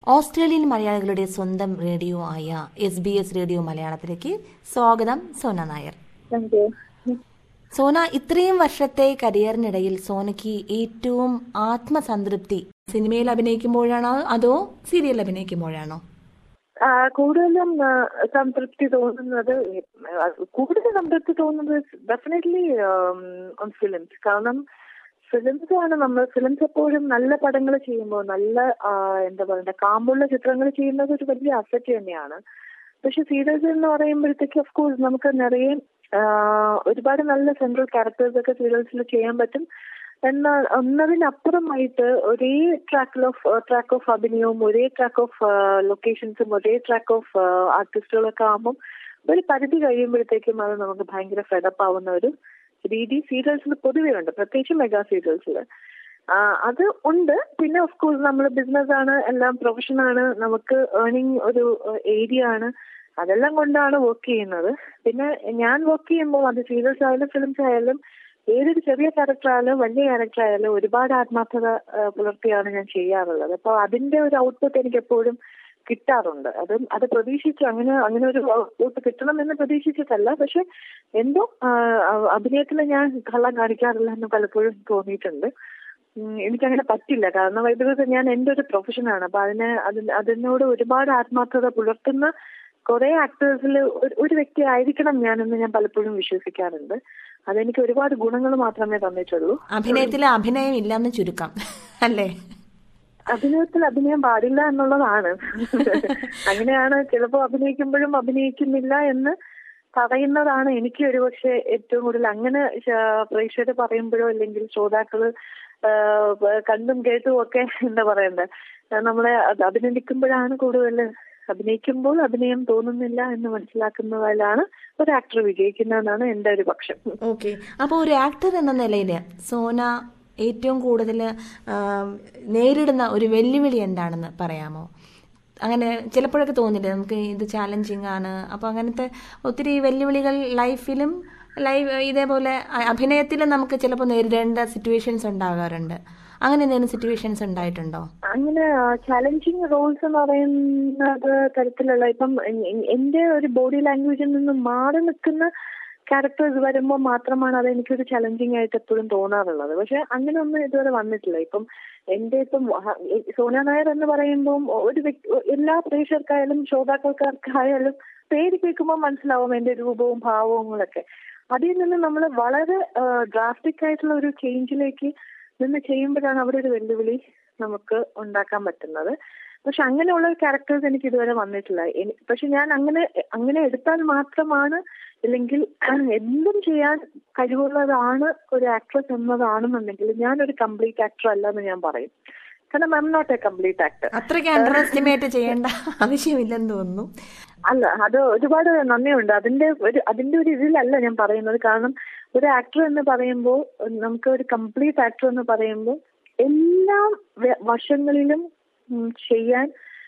Australian മലയാളികളുടെ സ്വന്തം radio ആയ എസ് ബി എസ് റേഡിയോ മലയാളത്തിലേക്ക് സ്വാഗതം സോന നായർ താങ്ക് യു സോന ഇത്രയും വർഷത്തെ കരിയറിനിടയിൽ സോനയ്ക്ക് ഏറ്റവും ആത്മസംതൃപ്തി സിനിമയിൽ അഭിനയിക്കുമ്പോഴാണോ അതോ സീരിയൽ അഭിനയിക്കുമ്പോഴാണോ ആ, കൂടുതലും ആ, സംതൃപ്തി തോന്നുന്നത് ആ, കൂടുതൽ സംതൃപ്തി തോന്നുന്നത് ഡെഫിനറ്റ്ലി ഓൺ ഫിലിംസ് കാരണം ഫിലിംസ് ആണ് നമ്മൾ ഫിലിംസ് എപ്പോഴും നല്ല പടങ്ങൾ ചെയ്യുമ്പോൾ നല്ല ആ, എന്താ പറയണ്ട കാമ്പുള്ള ചിത്രങ്ങൾ ചെയ്യുന്നത് ഒരു വലിയ അസറ്റ് തന്നെയാണ് പക്ഷെ സീരിയൽസ് എന്ന് പറയുമ്പോഴത്തേക്ക് ഓഫ് കോഴ്സ് നമുക്ക് നിറയെ ആ, ഒരുപാട് നല്ല സെൻട്രൽ ക്യാരക്ടേഴ്സ് ഒക്കെ സീരിയൽസിൽ ചെയ്യാൻ പറ്റും എന്നാൽ ഒന്നതിനപ്പുറമായിട്ട് ഒരേ ട്രാക്കിൽ ഓഫ് ട്രാക്ക് ഓഫ് അഭിനയവും ഒരേ ട്രാക്ക് ഓഫ് ലൊക്കേഷൻസും ഒരേ ട്രാക്ക് ഓഫ് ആർട്ടിസ്റ്റുകളൊക്കെ ആകുമ്പോൾ ഒരു പരിധി കഴിയുമ്പോഴത്തേക്കും അത് നമുക്ക് ഭയങ്കര ഫെഡപ്പ് ആവുന്ന ഒരു രീതി സീരിയൽസിൽ പൊതുവെ ഉണ്ട് പ്രത്യേകിച്ച് മെഗാ സീരിയൽസിൽ അത് ഉണ്ട് പിന്നെ ഓഫ് കോഴ്സ് നമ്മൾ ബിസിനസ് ആണ് എല്ലാം പ്രൊഫഷൻ ആണ് നമുക്ക് ഏർണിംഗ് ഒരു ഏരിയ ആണ് അതെല്ലാം കൊണ്ടാണ് വർക്ക് ചെയ്യുന്നത് പിന്നെ ഞാൻ വർക്ക് ചെയ്യുമ്പോൾ അത് സീരിയൽസ് ആയാലും ഫിലിംസ് ആയാലും ഏതൊരു ചെറിയ ക്യാരക്ടർ ആയാലും വലിയ ക്യാരക്ടർ ആയാലും ഒരുപാട് ആത്മാർത്ഥത ആ, പുലർത്തിയാണ് ഞാൻ ചെയ്യാറുള്ളത് അപ്പോൾ അതിന്റെ ഒരു ഔട്ട്പുട്ട് എനിക്ക് എപ്പോഴും കിട്ടാറുണ്ട് അത് അത് പ്രതീക്ഷിച്ചു അങ്ങനെ അങ്ങനെ ഒരു ഔട്ട്പുട്ട് കിട്ടണം എന്ന് പ്രതീക്ഷിച്ചിട്ടല്ല പക്ഷെ എന്തോ അഭിനയത്തിൽ ഞാൻ കള്ളം കാണിക്കാറില്ല എന്ന് പലപ്പോഴും തോന്നിയിട്ടുണ്ട് ഉം, എനിക്കങ്ങനെ പറ്റില്ല കാരണം ഇത് ഞാൻ എന്റെ ഒരു പ്രൊഫഷനാണ് അപ്പൊ അതിനെ അതിന് അതിനോട് ഒരുപാട് ആത്മാർത്ഥത പുലർത്തുന്ന കുറെ ആക്ടേഴ്സിൽ ഒരു വ്യക്തി ആയിരിക്കണം ഞാനെന്ന് ഞാൻ പലപ്പോഴും വിശ്വസിക്കാറുണ്ട് അതെനിക്ക് ഒരുപാട് ഗുണങ്ങൾ മാത്രമേ തന്നിട്ടുള്ളൂ അഭിനയത്തിൽ അഭിനയം ഇല്ലെന്ന് ചുരുക്കം അല്ലേ അഭിനയത്തിൽ അഭിനയം പാടില്ല എന്നുള്ളതാണ് അങ്ങനെയാണ് ചിലപ്പോൾ അഭിനയിക്കുമ്പോഴും അഭിനയിക്കുന്നില്ല എന്ന് പറയുന്നതാണ് എനിക്ക് ഒരുപക്ഷെ ഏറ്റവും കൂടുതൽ അങ്ങനെ പ്രേക്ഷകർ പറയുമ്പോഴോ അല്ലെങ്കിൽ ശ്രോതാക്കള് ആ, കണ്ടും കേട്ടും ഒക്കെ എന്താ പറയണ്ടേ നമ്മളെ അത് അഭിനന്ദിക്കുമ്പോഴാണ് കൂടുതൽ അഭിനയിക്കുമ്പോൾ അഭിനയം തോന്നുന്നില്ല എന്ന് മനസ്സിലാക്കുന്നതിലാണ് ഒരു ആക്ടർ വിജയിക്കുന്നതെന്നാണ് എന്റെ ഒരു പക്ഷം ഓക്കെ അപ്പോൾ ഒരു ആക്ടർ എന്ന നിലയിൽ സോന ഏറ്റവും കൂടുതൽ നേരിടുന്ന ഒരു വെല്ലുവിളി എന്താണെന്ന് പറയാമോ അങ്ങനെ ചിലപ്പോഴൊക്കെ തോന്നില്ലേ നമുക്ക് ഇത് ചാലഞ്ചിങ് ആണ് അപ്പോൾ അങ്ങനത്തെ ഒത്തിരി വെല്ലുവിളികൾ ലൈഫിലും ലൈഫ് ഇതേപോലെ അ- അഭിനയത്തിലും നമുക്ക് ചിലപ്പോൾ നേരിടേണ്ട സിറ്റുവേഷൻസ് ഉണ്ടാകാറുണ്ട് അങ്ങനെ എന്തെങ്കിലും സിറ്റുവേഷൻസ് ഉണ്ടായിട്ടുണ്ടോ അങ്ങനെ ചാലഞ്ചിങ് റോൾസ് എന്ന് പറയുന്നത് തരത്തിലുള്ള ഇപ്പം എ- എ- എന്റെ ഒരു ബോഡി ലാംഗ്വേജിൽ നിന്ന് മാറി നിൽക്കുന്ന ക്യാരക്ടേഴ്സ് വരുമ്പോൾ മാത്രമാണ് അത് എനിക്കൊരു ചലഞ്ചിങ് ആയിട്ട് എപ്പോഴും തോന്നാറുള്ളത് പക്ഷെ അങ്ങനെ ഒന്നും ഇതുവരെ വന്നിട്ടില്ല ഇപ്പം എന്റെ ഇപ്പം വ- സോന നായർ എന്ന് പറയുമ്പോൾ ഒരു വ്യക്തി എല്ലാ പ്രേക്ഷകർക്കായാലും ശ്രോതാക്കൾക്കാർക്കായാലും പേര് കേൾക്കുമ്പോൾ മനസ്സിലാവും എന്റെ രൂപവും ഭാവങ്ങളൊക്കെ അതിൽ നിന്ന് നമ്മൾ വളരെ ഡ്രാസ്റ്റിക് ആയിട്ടുള്ള ഒരു ചേഞ്ചിലേക്ക് നിന്ന് ചെയ്യുമ്പോഴാണ് അവിടെ ഒരു വെല്ലുവിളി നമുക്ക് ഉണ്ടാക്കാൻ പറ്റുന്നത് പക്ഷെ അങ്ങനെയുള്ള ക്യാരക്ടേഴ്സ് എനിക്ക് ഇതുവരെ വന്നിട്ടില്ല എനി- പക്ഷെ ഞാൻ അങ്ങനെ അങ്ങനെ എടുത്താൽ മാത്രമാണ് ഇല്ലെങ്കിൽ എന്തും ചെയ്യാൻ കഴിവുള്ളതാണ് ഒരു ആക്ട്രസ് എന്നതാണെന്നുണ്ടെങ്കിൽ ഞാൻ ഒരു കംപ്ലീറ്റ് ആക്ടർ അല്ല എന്ന് ഞാൻ പറയും കാരണം I am not a complete actor അത്രയ്ക്ക് അണ്ടർ എസ്റ്റിമേറ്റ് ചെയ്യേണ്ട ആവശ്യമില്ലെന്ന് തോന്നുന്നു അല്ല അത് ഒരുപാട് നന്ദിയുണ്ട് അതിന്റെ ഒരു അതിന്റെ ഒരു ഇതിലല്ല ഞാൻ പറയുന്നത് കാരണം ഒരു ആക്ടർ എന്ന് പറയുമ്പോൾ നമുക്ക് ഒരു കംപ്ലീറ്റ് ആക്ടർ എന്ന് പറയുമ്പോൾ എല്ലാ വ- വശങ്ങളിലും ഉം, ചെയ്യാൻ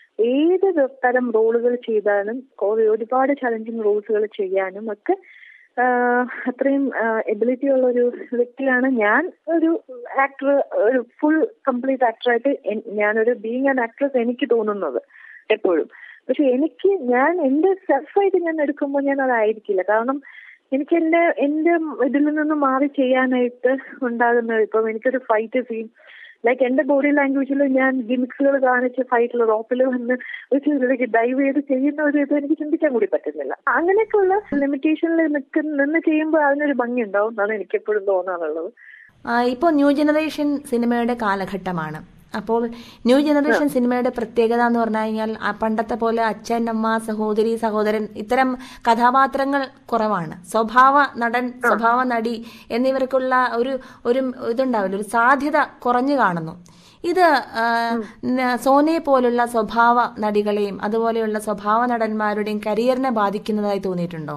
ഏത് തരം റോളുകൾ ചെയ്താലും ഒരു- ഒരുപാട് ചലഞ്ചിങ് റോൾസുകൾ ചെയ്യാനും ഒക്കെ ആഹ്, അത്രയും എബിലിറ്റി ഉള്ള ഒരു വ്യക്തിയാണ് ഞാൻ ഒരു ആക്ടർ ഒരു ഫുൾ കംപ്ലീറ്റ് ആക്ടറായിട്ട് ഞാനൊരു ബീങ് ആൻ ആക്ട്രസ് എനിക്ക് തോന്നുന്നത് എപ്പോഴും പക്ഷെ എനിക്ക് ഞാൻ എന്റെ സെൽഫായിട്ട് ഞാൻ എടുക്കുമ്പോൾ ഞാൻ അതായിരിക്കില്ല കാരണം എനിക്ക് എന്റെ എന്റെ ഇതിൽ നിന്ന് മാറി ചെയ്യാനായിട്ട് ഉണ്ടാകുന്ന ഇപ്പം എനിക്കൊരു ഫൈറ്റ് സീൻ ലൈക്ക് എന്റെ ബോഡി ലാംഗ്വേജിൽ ഞാൻ ഗിമിക്സുകൾ കാണിച്ച് ഫൈറ്റിൽ റോപ്പിൽ വന്ന് ഒരു ഇതിലേക്ക് ഡൈവ് ചെയ്ത് ചെയ്യുന്ന ഒരു ഇത് എനിക്ക് ചിന്തിക്കാൻ കൂടി പറ്റുന്നില്ല അങ്ങനെയൊക്കെയുള്ള ലിമിറ്റേഷനിൽ നിൽക്കുന്ന നിന്ന് ചെയ്യുമ്പോൾ അതിനൊരു ഭംഗി ഉണ്ടാവും എന്നാണ് എനിക്ക് എപ്പോഴും തോന്നാറുള്ളത് ഇപ്പോൾ ന്യൂ ജനറേഷൻ സിനിമയുടെ കാലഘട്ടമാണ് അപ്പോൾ ന്യൂ ജനറേഷൻ സിനിമയുടെ പ്രത്യേകത എന്ന് പറഞ്ഞു കഴിഞ്ഞാൽ ആ പണ്ടത്തെ പോലെ അച്ഛൻ അമ്മ സഹോദരി സഹോദരൻ ഇത്തരം കഥാപാത്രങ്ങൾ കുറവാണ് സ്വഭാവ നടൻ സ്വഭാവ നടി എന്നിവർക്കുള്ള ഒരു ഒരു ഇതുണ്ടാവില്ല ഒരു സാധ്യത കുറഞ്ഞു കാണുന്നു ഇത് ആ, ന- സോനയെ പോലുള്ള സ്വഭാവ നടികളെയും അതുപോലെയുള്ള സ്വഭാവ നടന്മാരുടെയും കരിയറിനെ ബാധിക്കുന്നതായി തോന്നിയിട്ടുണ്ടോ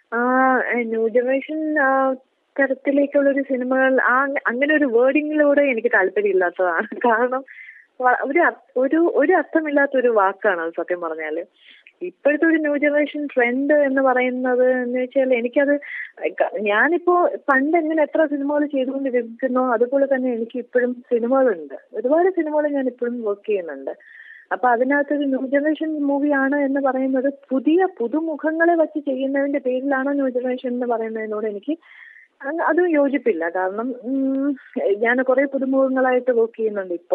ന്യൂ ജനറേഷൻ തരത്തിലേക്കുള്ള ഒരു സിനിമകൾ ആ അങ്ങനെ ഒരു വേർഡിങ്ങിലൂടെ എനിക്ക് താല്പര്യമില്ലാത്തതാണ് കാരണം വ- ഒരു അർ- ഒരു ഒരു അർത്ഥമില്ലാത്ത ഒരു വാക്കാണ് അത് സത്യം പറഞ്ഞാല് ഇപ്പോഴത്തെ ഒരു ന്യൂ ജനറേഷൻ ട്രെൻഡ് എന്ന് പറയുന്നത് എന്ന് വെച്ചാൽ എനിക്കത് ക- ഞാനിപ്പോ പണ്ട് എങ്ങനെ എത്ര സിനിമകൾ ചെയ്തുകൊണ്ടിരിക്കുന്നോ അതുപോലെ തന്നെ എനിക്ക് ഇപ്പോഴും സിനിമകളുണ്ട് ഒരുപാട് സിനിമകൾ ഞാൻ ഇപ്പോഴും വർക്ക് ചെയ്യുന്നുണ്ട് അപ്പൊ അതിനകത്തൊരു ന്യൂ ജനറേഷൻ മൂവിയാണ് എന്ന് പറയുന്നത് പുതിയ പുതുമുഖങ്ങളെ വെച്ച് ചെയ്യുന്നതിന്റെ പേരിലാണോ ന്യൂ ജനറേഷൻ എന്ന് പറയുന്നതിനോട് എനിക്ക് അ- അത് യോജിപ്പില്ല കാരണം ഞാൻ കുറെ പുതുമുഖങ്ങളായിട്ട് വർക്ക് ചെയ്യുന്നുണ്ട് ഇപ്പോ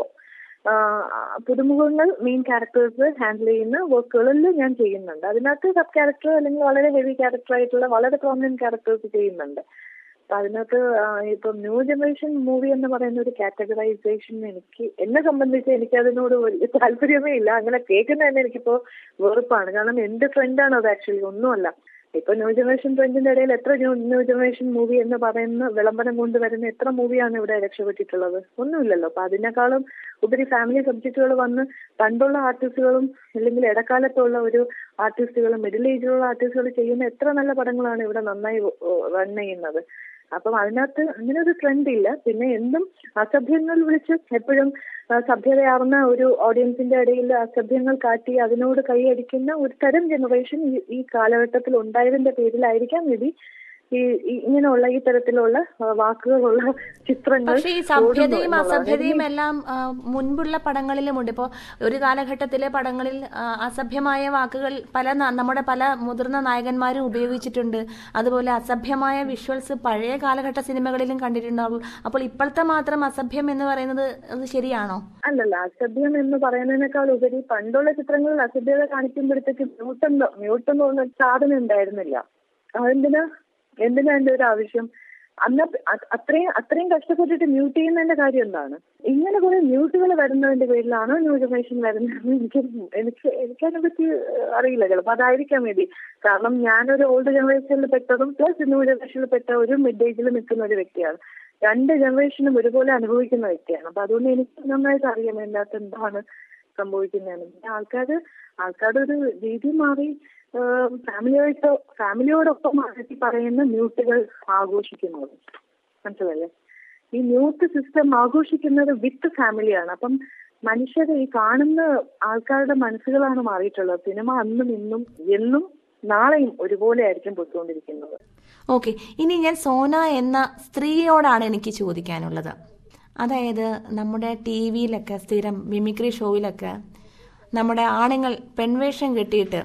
ആഹ് പുതുമുഖങ്ങൾ മെയിൻ ക്യാരക്ടേഴ്സ് ഹാൻഡിൽ ചെയ്യുന്ന വർക്കുകളിൽ ഞാൻ ചെയ്യുന്നുണ്ട് അതിനകത്ത് സബ് ക്യാരക്ടർ അല്ലെങ്കിൽ വളരെ ഹെവി ക്യാരക്ടർ ആയിട്ടുള്ള വളരെ പ്രോമിനന്റ് ക്യാരക്ടേഴ്സ് ചെയ്യുന്നുണ്ട് അപ്പൊ അതിനകത്ത് ആഹ് ഇപ്പം ന്യൂ ജനറേഷൻ മൂവി എന്ന് പറയുന്ന ഒരു കാറ്റഗറൈസേഷൻ എനിക്ക് എന്നെ സംബന്ധിച്ച് എനിക്ക് അതിനോട് വലിയ താല്പര്യമേ ഇല്ല അങ്ങനെ കേൾക്കുന്ന തന്നെ എനിക്കിപ്പോ വെറുപ്പാണ് കാരണം എന്ത് ട്രെൻഡാണ് അത് ആക്ച്വലി ഒന്നുമല്ല ഇപ്പൊ ന്യൂ ജനറേഷൻ ട്രെൻഡിന്റെ ഇടയിൽ എത്ര ന്യൂ ന്യൂ ജനറേഷൻ മൂവി എന്ന് പറയുന്ന വിളംബരം കൊണ്ടുവരുന്ന എത്ര മൂവിയാണ് ഇവിടെ രക്ഷപ്പെട്ടിട്ടുള്ളത് ഒന്നുമില്ലല്ലോ അപ്പൊ അതിനേക്കാളും ഉപരി ഫാമിലി സബ്ജക്റ്റുകൾ വന്ന് പണ്ടുള്ള ആർട്ടിസ്റ്റുകളും അല്ലെങ്കിൽ ഇടക്കാലത്തുള്ള ഒരു ആർട്ടിസ്റ്റുകളും മിഡിൽ ഏജിലുള്ള ആർട്ടിസ്റ്റുകൾ ചെയ്യുന്ന എത്ര നല്ല പടങ്ങളാണ് ഇവിടെ നന്നായി റൺ ചെയ്യുന്നത് അപ്പം അതിനകത്ത് അങ്ങനെ ഒരു ട്രെൻഡ് ഇല്ല പിന്നെ എന്തും അസഭ്യങ്ങൾ വിളിച്ച് എപ്പോഴും ആ, സഭ്യതയാർന്ന ഒരു ഓഡിയൻസിന്റെ ഇടയിൽ അസഭ്യങ്ങൾ കാട്ടി അതിനോട് കൈയടിക്കുന്ന ഒരു തരം ജനറേഷൻ ഈ ഈ കാലഘട്ടത്തിൽ ഉണ്ടായതിന്റെ പേരിലായിരിക്കാം മേബി ഈ ഈ- ഇങ്ങനെയുള്ള ഈ തരത്തിലുള്ള ആ, വാക്കുകളുള്ള ചിത്രങ്ങൾ പക്ഷേ ഈ ഓടുന്നു സഭ്യതയും എന്നുള്ളതാണ്. അസഭ്യതയും എല്ലാം ആ, മുൻപുള്ള പടങ്ങളിലുമുണ്ട് ഇപ്പോൾ ഒരു കാലഘട്ടത്തിലെ പടങ്ങളിൽ ആ, അസഭ്യമായ വാക്കുകൾ പല ന- നമ്മുടെ പല മുതിർന്ന നായകന്മാരും ഉപയോഗിച്ചിട്ടുണ്ട് അതുപോലെ അസഭ്യമായ വിഷ്വൽസ് പഴയ കാലഘട്ട സിനിമകളിലും കണ്ടിട്ടുണ്ടാവും അപ്പോൾ ഇപ്പോഴത്തെ മാത്രം അസഭ്യം എന്ന് പറയുന്നത് അത് ശരിയാണോ അല്ലല്ല അസഭ്യം എന്ന് പറയുന്നതിനേക്കാൾ ഉപരി പണ്ടുള്ള ചിത്രങ്ങളിൽ അസഭ്യത കാണിക്കുമ്പോഴത്തേക്ക് മ്യൂട്ട് എന്ന് മ്യൂട്ട് എന്ന് പറഞ്ഞ സാധനം ഉണ്ടായിരുന്നില്ല അതെന്തിനാ എന്തിനാ എന്റെ ഒരു ആവശ്യം അന്ന് അ- അത്രയും അത്രയും കഷ്ടപ്പെട്ടിട്ട് മ്യൂട്ട് ചെയ്യുന്നതിന്റെ കാര്യം എന്താണ് ഇങ്ങനെ കുറെ മ്യൂട്ടുകൾ വരുന്നതിന്റെ പേരിലാണോ ന്യൂ ജനറേഷൻ വരുന്നത് എനിക്ക് എനിക്ക് എനിക്കതിനെ പറ്റി അറിയില്ല ചിലപ്പോൾ അതായിരിക്കാം മതി കാരണം ഞാനൊരു ഓൾഡ് ജനറേഷനിൽ പെട്ടതും പ്ലസ് ന്യൂ ജനറേഷനിൽ പെട്ട ഒരു മിഡ് ഏജിൽ നിൽക്കുന്ന ഒരു വ്യക്തിയാണ് രണ്ട് ജനറേഷനും ഒരുപോലെ അനുഭവിക്കുന്ന വ്യക്തിയാണ് അപ്പൊ അതുകൊണ്ട് എനിക്ക് നന്നായിട്ട് അറിയാം അതിനകത്ത് എന്താണ് സംഭവിക്കുന്നതെന്ന് പിന്നെ ആൾക്കാർ ആൾക്കാരുടെ ഒരു രീതി മാറി ഫാമിലിയായിട്ടോ ഫാമിലിയോടൊപ്പം മാറ്റി പറയുന്ന മ്യൂട്ടുകൾ ആഘോഷിക്കുന്നത് മനസ്സിലല്ലേ ഈ മ്യൂട്ട് സിസ്റ്റം ആഘോഷിക്കുന്നത് വിത്ത് ഫാമിലിയാണ് അപ്പം മനുഷ്യരെ ഈ കാണുന്ന ആൾക്കാരുടെ മനസ്സുകളാണ് മാറിയിട്ടുള്ളത് സിനിമ അന്നും ഇന്നും എന്നും നാളെയും ഒരുപോലെ ആയിരിക്കും പൊയ്ക്കൊണ്ടിരിക്കുന്നത് ഓക്കെ ഇനി ഞാൻ സോന എന്ന സ്ത്രീയോടാണ് എനിക്ക് ചോദിക്കാനുള്ളത് അതായത് നമ്മുടെ ടി വിയിലൊക്കെ സ്ഥിരം മിമിക്രി ഷോയിലൊക്കെ നമ്മുടെ ആണുങ്ങൾ പെൺവേഷം കെട്ടിയിട്ട്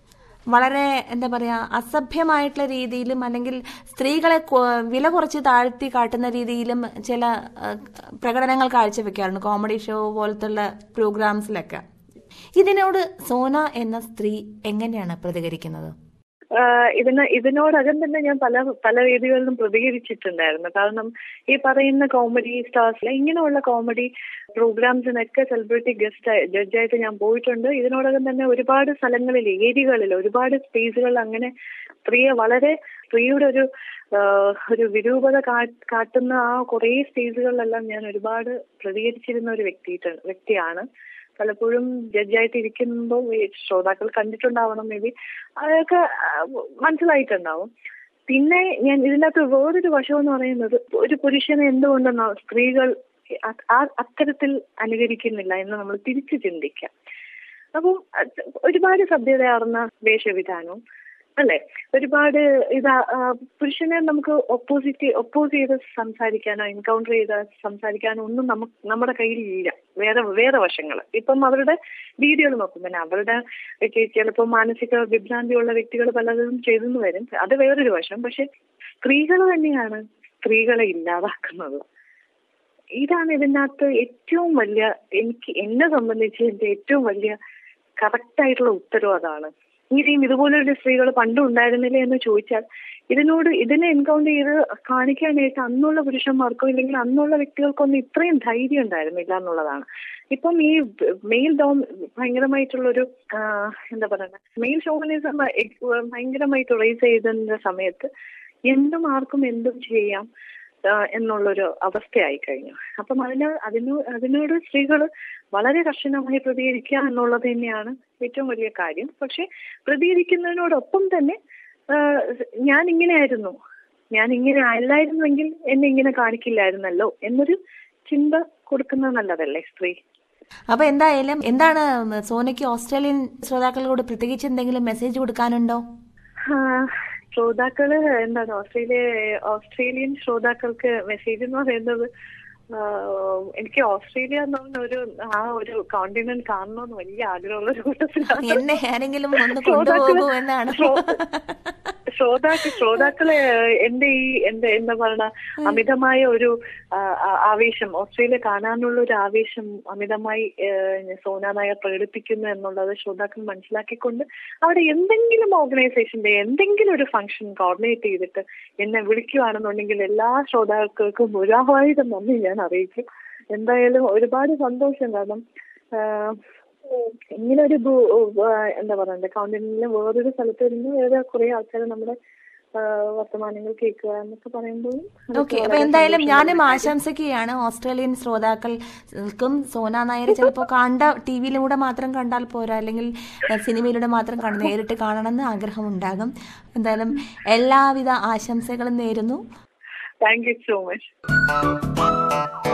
വളരെ എന്താ പറയാ അസഭ്യമായിട്ടുള്ള രീതിയിലും അല്ലെങ്കിൽ സ്ത്രീകളെ കൊ- വില കുറച്ച് താഴ്ത്തി കാട്ടുന്ന രീതിയിലും ചില ആ, പ്രകടനങ്ങൾ കാഴ്ചവെക്കാറുണ്ട് കോമഡി ഷോ പോലത്തുള്ള പ്രോഗ്രാംസിലൊക്കെ ഇതിനോട് സോന എന്ന സ്ത്രീ എങ്ങനെയാണ് പ്രതികരിക്കുന്നത് ആഹ് ഇതിന് ഇതിനോടകം തന്നെ ഞാൻ പല പല വേദികളിലും പ്രതികരിച്ചിട്ടുണ്ടായിരുന്നു കാരണം ഈ പറയുന്ന കോമഡി സ്റ്റാർസിലെ ഇങ്ങനെയുള്ള കോമഡി പ്രോഗ്രാംസിനൊക്കെ സെലിബ്രിറ്റി ഗസ്റ്റ് ജഡ്ജായിട്ട് ഞാൻ പോയിട്ടുണ്ട് ഇതിനോടകം തന്നെ ഒരുപാട് സ്ഥലങ്ങളിൽ ഏരിയകളിൽ ഒരുപാട് സ്പേസുകളിൽ അങ്ങനെ സ്ത്രീയെ വളരെ സ്ത്രീയുടെ ഒരു ആഹ് ഒരു വിരൂപത കാ- കാട്ടുന്ന ആ കുറേ സ്റ്റേജുകളിലെല്ലാം ഞാൻ ഒരുപാട് പ്രതികരിച്ചിരുന്ന ഒരു വ്യക്തി വ്യക്തിയാണ് പലപ്പോഴും ജഡ്ജായിട്ട് ഇരിക്കുമ്പോൾ ഈ ശ്രോതാക്കൾ കണ്ടിട്ടുണ്ടാവണം മേ ബി അതൊക്കെ ആ, മനസ്സിലായിട്ടുണ്ടാവും പിന്നെ ഞാൻ ഇതിനകത്ത് വേറൊരു വശം എന്ന് പറയുന്നത് ഒരു പുരുഷനെ എന്തുകൊണ്ടെന്നോ സ്ത്രീകൾ അ- ആ അത്തരത്തിൽ അനുകരിക്കുന്നില്ല എന്ന് നമ്മൾ തിരിച്ചു ചിന്തിക്കാം അപ്പം അത് ഒരുപാട് സഭ്യതയാർന്ന വേഷവിധാനവും അല്ലെ ഒരുപാട് ഇതാ ആ, പുരുഷനെ നമുക്ക് ഒപ്പോസിറ്റ് ഒപ്പോസ് ചെയ്ത് സംസാരിക്കാനോ എൻകൗണ്ടർ ചെയ്ത് സംസാരിക്കാനോ ഒന്നും നമുക്ക് നമ്മുടെ കയ്യിലില്ല വേറെ വേറെ വശങ്ങൾ ഇപ്പം അവരുടെ വീഡിയോകൾ നോക്കും പിന്നെ അവരുടെ ഒക്കെ ചിലപ്പോൾ മാനസിക വിഭ്രാന്തിയുള്ള വ്യക്തികൾ പലതും ചെയ്തെന്ന് വരും അത് വേറൊരു വശം പക്ഷെ സ്ത്രീകൾ തന്നെയാണ് സ്ത്രീകളെ ഇല്ലാതാക്കുന്നത് ഇതാണ് ഇതിനകത്ത് ഏറ്റവും വലിയ എനിക്ക് എന്നെ സംബന്ധിച്ച് എന്റെ ഏറ്റവും വലിയ കറക്റ്റ് ആയിട്ടുള്ള ഉത്തരവ് അതാണ് ഇനിയും ഇതുപോലൊരു സ്ത്രീകൾ പണ്ടും ഉണ്ടായിരുന്നില്ലേ എന്ന് ചോദിച്ചാൽ ഇതിനോട് ഇതിനെ എൻകൗണ്ടർ ചെയ്ത് കാണിക്കാനായിട്ട് അന്നുള്ള പുരുഷന്മാർക്കോ ഇല്ലെങ്കിൽ അന്നുള്ള വ്യക്തികൾക്കൊന്നും ഇത്രയും ധൈര്യം ഉണ്ടായിരുന്നില്ല എന്നുള്ളതാണ് ഇപ്പം ഈ മെയിൽ ഡോം ഭയങ്കരമായിട്ടുള്ളൊരു ആ, എന്താ പറയുക മെയിൽ ഷോവനിസം ഭയങ്കരമായിട്ട് റേസ് ചെയ്തതിന്റെ സമയത്ത് എന്തും ആർക്കും എന്തും ചെയ്യാം ആ, എന്നുള്ളൊരു അവസ്ഥയായി കഴിഞ്ഞു അപ്പം അതിന് അതിനോ അതിനോട് സ്ത്രീകൾ വളരെ കർശനമായി പ്രതികരിക്കുക എന്നുള്ളത് തന്നെയാണ് ഏറ്റവും വലിയ കാര്യം പക്ഷെ പ്രതികരിക്കുന്നതിനോടൊപ്പം തന്നെ ആ, ഞാൻ ഇങ്ങനെയായിരുന്നു ഞാൻ ഇങ്ങനെ അല്ലായിരുന്നെങ്കിൽ എന്നെ ഇങ്ങനെ കാണിക്കില്ലായിരുന്നല്ലോ എന്നൊരു ചിന്ത കൊടുക്കുന്നത് നല്ലതല്ലേ സ്ത്രീ അപ്പൊ എന്തായാലും എന്താണ് സോനയ്ക്ക് ഓസ്ട്രേലിയൻ ശ്രോതാക്കളോട് പ്രത്യേകിച്ച് എന്തെങ്കിലും മെസ്സേജ് കൊടുക്കാനുണ്ടോ ആ, ശ്രോതാക്കള് എന്താണ് ഓസ്ട്രേലിയ ഓസ്ട്രേലിയൻ ശ്രോതാക്കൾക്ക് മെസ്സേജ് എന്ന് പറയുന്നത് ആഹ് എനിക്ക് ഓസ്ട്രേലിയ എന്ന് പറഞ്ഞ ഒരു ആ ഒരു കോണ്ടിനെന്റ് കാണണമെന്ന് വലിയ ആഗ്രഹമുള്ള ഒരു കൂട്ടത്തിലാണ് എന്നെ ആരെങ്കിലും ഒന്ന് കൊണ്ടുപോകൂ എന്നാണ് ശ്രോതാക്കൾ ശ്രോതാക്കളെ എന്റെ ഈ എന്റെ എന്താ പറയണ അമിതമായ ഒരു ആ, ആ- ആവേശം ഓസ്ട്രേലിയ കാണാനുള്ള ഒരു ആവേശം അമിതമായി ഏഹ്, സോന നായർ പ്രകടിപ്പിക്കുന്നു എന്നുള്ളത് ശ്രോതാക്കൾ മനസ്സിലാക്കിക്കൊണ്ട് അവിടെ എന്തെങ്കിലും ഓർഗനൈസേഷന്റെ എന്തെങ്കിലും ഒരു ഫംഗ്ഷൻ കോർഡിനേറ്റ് ചെയ്തിട്ട് എന്നെ വിളിക്കുകയാണെന്നുണ്ടെങ്കിൽ എല്ലാ ശ്രോതാക്കൾക്കും ഒരായിരം നന്ദി ഞാൻ അറിയിക്കും എന്തായാലും ഒരുപാട് സന്തോഷം കാരണം ആഹ്, ഇങ്ങനെ ഒരു ഭൂ- ആ, എന്താ പറയണ്ടേ കൗണ്ടിനിലെ വേറൊരു സ്ഥലത്ത് ഇരുന്ന് വേറെ കുറെ ആൾക്കാർ നമ്മുടെ ആ, വർത്തമാനങ്ങൾ കേൾക്കുക എന്നൊക്കെ പറയുമ്പോൾ ഓക്കെ അപ്പൊ എന്തായാലും ഞാനും ആശംസിക്കുകയാണ് ഓസ്ട്രേലിയൻ ശ്രോതാക്കൾക്കും സോന നായരെ ചിലപ്പോൾ കണ്ട ടി വിയിലൂടെ മാത്രം കണ്ടാൽ പോരാ അല്ലെങ്കിൽ എഹ്, സിനിമയിലൂടെ മാത്രം കണ്ട് നേരിട്ട് കാണണമെന്ന് ആഗ്രഹമുണ്ടാകും എന്തായാലും എല്ലാവിധ ആശംസകളും നേരുന്നു താങ്ക് യു സോ മച്ച്